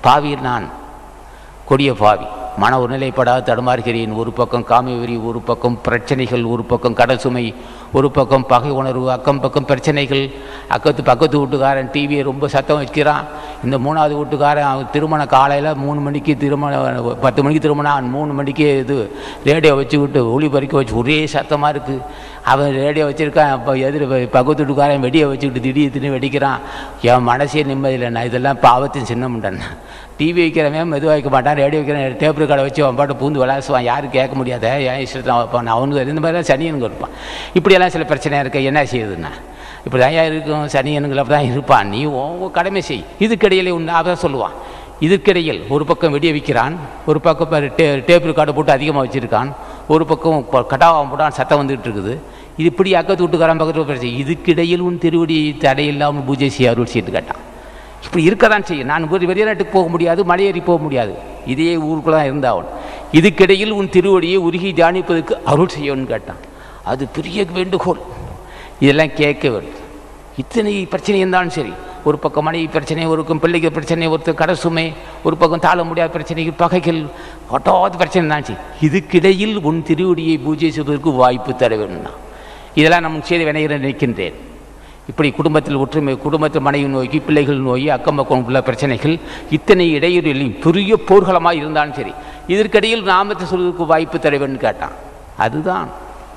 பாவி நான் கொடிய பாவி மன ஒருநிலைப்படாத தடுமாறுகிறேன் ஒரு பக்கம் காமவெறி ஒரு பக்கம் பிரச்சனைகள் ஒரு பக்கம் கடல் சுமை ஒரு பக்கம் பகை உணர்வு அக்கம் பக்கம் பிரச்சனைகள் அக்கத்து பக்கத்து வீட்டுக்காரன் டிவியை ரொம்ப சத்தம் வைக்கிறான் இந்த மூணாவது வீட்டுக்காரன் அவன் திருமண காலையில் மூணு மணிக்கு திருமணம் பத்து மணிக்கு திருமணம் அவன் மூணு மணிக்கு இது ரேடியோ வச்சுக்கிட்டு ஒளிபறிக்க வச்சு ஒரே சத்தமாக இருக்குது அவன் ரேடியோ வச்சுருக்கான் அப்போ எதிர் பக்கத்து வீட்டுக்காரன் வெடியை வச்சுக்கிட்டு திடீர் திடீர்னு வெடிக்கிறான் என் மனசே நிம்மதியில் நான் இதெல்லாம் பாவத்தின் சின்னமுண்டன் டிவி வைக்கிறவன் மெதுவாக வைக்க மாட்டான் ரேடியோ வைக்கிறேன் டேப் கடை வச்சு அவன் பாட்டு பூந்து விளாசுவான் யாரும் கேட்க முடியாத என் இஷ்டத்தை அவன் வைப்பான் அவனுக்கு இந்த மாதிரிலாம் சனியனுங்க இருப்பான் இப்படியெல்லாம் சில பிரச்சனையாக இருக்க என்ன செய்யுதுன்னா இப்படி தான் இருக்கும் சனியனுங்களை அப்படி தான் இருப்பான் நீ உன் கடமை செய் இதுக்கிடையிலே உன் அதான் சொல்லுவான் இதுக்கிடையில் ஒரு பக்கம் வெடிய வைக்கிறான் ஒரு பக்கம் பாரு டே டேப் ரெக்கார்டு போட்டு அதிகமாக வச்சுருக்கான் ஒரு பக்கம் கட்டாவாக போட்டான் சத்தம் வந்துகிட்டு இருக்குது இது இப்படி அக்கத்து வீட்டுக்காரன் பக்கத்து பிரச்சனை இதுக்கிடையில் உன் திருவடி தடையில்லாமல் பூஜை செய்ய அருள் செய்து கேட்டான் இப்படி இருக்க தான் செய்யும் நான் ஒரு வெளிநாட்டுக்கு போக முடியாது மலையேறி போக முடியாது இதே ஊருக்குள்ள தான் இருந்தாவன் இதுக்கிடையில் உன் திருவடியை உருகி தியானிப்பதற்கு அருள் செய்யணும்னு கேட்டான் அது பெரிய வேண்டுகோள் இதெல்லாம் கேட்க வேண்டும் இத்தனை பிரச்சனை இருந்தாலும் சரி ஒரு பக்கம் மனைவி பிரச்சனை ஒரு பக்கம் பிள்ளைக்கு பிரச்சனை ஒருத்தர் கடை சுமை ஒரு பக்கம் தாழ முடியாத பிரச்சனைகள் பகைகள் ஒட்டாத பிரச்சனை தான் சரி இதுக்கிடையில் உன் திருவடியை பூஜை செய்வதற்கு வாய்ப்பு தர வேணும்னா இதெல்லாம் நம்ம செய்து வினைகிறேன் நினைக்கின்றேன் இப்படி குடும்பத்தில் ஒற்றுமை குடும்பத்தில் மனைவி நோய்க்கு பிள்ளைகள் நோய் அக்கம் பக்கம் உள்ள பிரச்சனைகள் இத்தனை இடையூறிலும் பெரிய போர்களமாக இருந்தாலும் சரி இதற்கிடையில் நாமத்தை சொல்வதற்கு வாய்ப்பு தர வேண்டும் கேட்டான் அதுதான்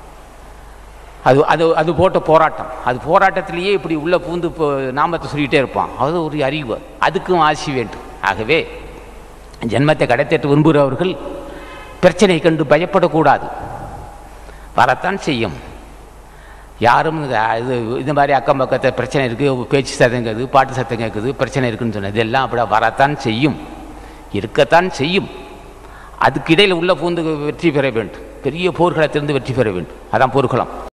அது அது அது போட்ட போராட்டம் அது போராட்டத்திலேயே இப்படி உள்ளே பூந்து இப்போ நாமத்தை சொல்லிகிட்டே இருப்பான் அது ஒரு அறிவு அதுக்கும் ஆசி வேண்டும் ஆகவே ஜென்மத்தை கடைத்தேற்று விரும்புகிறவர்கள் பிரச்சனை கண்டு பயப்படக்கூடாது வரத்தான் செய்யும் யாரும் இது இது இந்த மாதிரி அக்கம் பக்கத்தில் பிரச்சனை இருக்குது பேச்சு சத்தம் கேட்குது பாட்டு சத்தம் கேட்குது பிரச்சனை இருக்குன்னு சொன்னது இதெல்லாம் அப்படி வரத்தான் செய்யும் இருக்கத்தான் செய்யும் அதுக்கு இடையில் உள்ள பூந்து வெற்றி பெற வேண்டும் பெரிய போர்க்களத்திலிருந்து வெற்றி பெற வேண்டும் அதான் போர்க்களம்